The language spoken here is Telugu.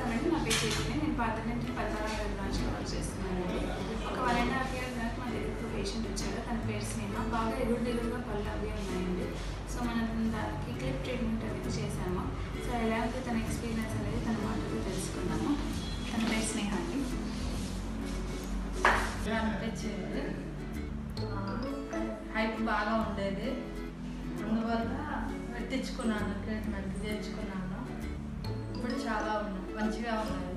నమస్కారం అండి నా పేరు చైతన్య నేను పాత నుంచి పద్మనాభ బ్రాంచ్లో వర్క్ చేస్తున్నానండి ఒక one and half year back మా దగ్గరకు పేషెంట్ వచ్చారు తన పేరు స్నేహ బాగా ఎగురు దిగురుగా పళ్ళు అవి ఉన్నాయండి సో మనం దానికి క్లిప్ ట్రీట్మెంట్ అనేది చేశాము సో ఎలా ఉంది తన ఎక్స్పీరియన్స్ అనేది తన మాటలు తెలుసుకున్నాము తన పేరు స్నేహ అండి ఇలా అనిపించేది హైప్ బాగా ఉండేది అందువల్ల పెట్టించుకున్నాను ట్రీట్మెంట్ చేర్చుకున్నాను ఇప్పుడు చాలా ఉన్నాయి మంచిగా ఉన్నాయి